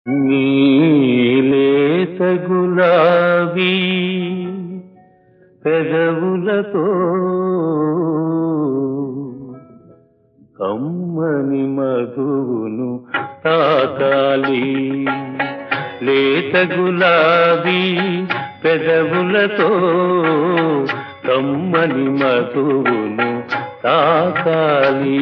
నీలేత గులాబీ పెదవులతో కమ్మని మధువును తాకాలి లేత గులాబీ పెదవులతో కమ్మని మధువును తాకాలి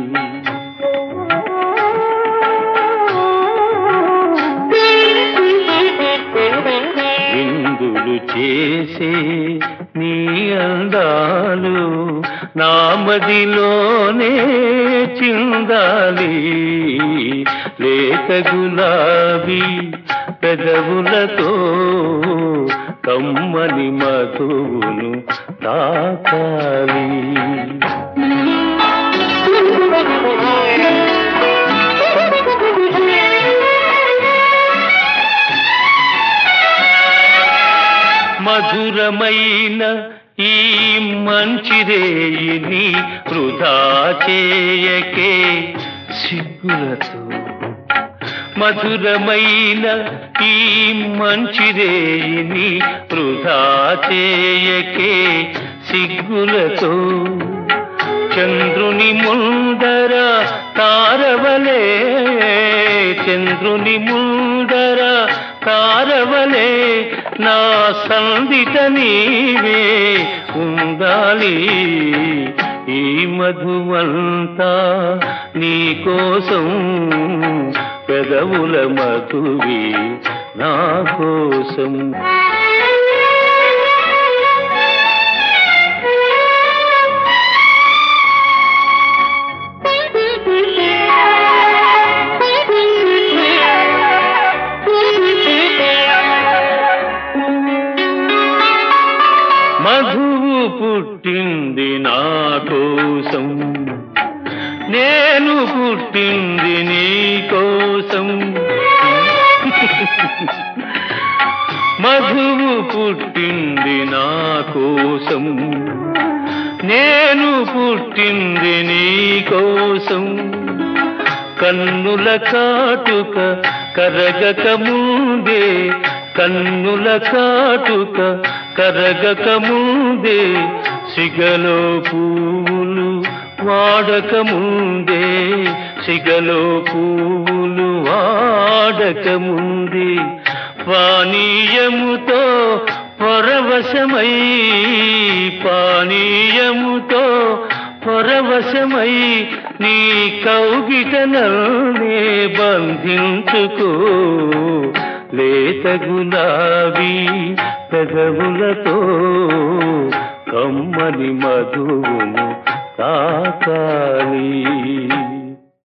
విందులు చేసే నీ అందాలు నామదిలోనే చిందాలి లేత గులాబీ పెదవులతో కమ్మని మధువును తాకాలి మధురమైన ఈ మంచిరేయిని వృధా చేయకే సిగ్గులతో మధురమైన ఈ మంచిరేయిని వృధా చేయకే సిగ్గులతో చంద్రుని ముందర తారవలే చంద్రుని ముందర తారవలే నా సందిట నీవే ఉండాలి ఈ మధువంతా నీ కోసం పెదవుల మధువి నా కోసం మధువు పుట్టింది నా కోసం నేను పుట్టింది నీ కోసం మధువు పుట్టింది నా కోసం నేను పుట్టింది నీ కోసం కన్నుల కాటుక కరగక ముందే కన్నుల కాటుక కరగక ముందే సిగలో పూలు వాడక ముందే సిగలో పూలు వాడక ముందే పానీయముతో పరవశమై పానీయముతో పరవశమై నీ కౌగిటనల్నే బంధించుకో లేత గులాబీ పెదవులతో కమ్మని మధువును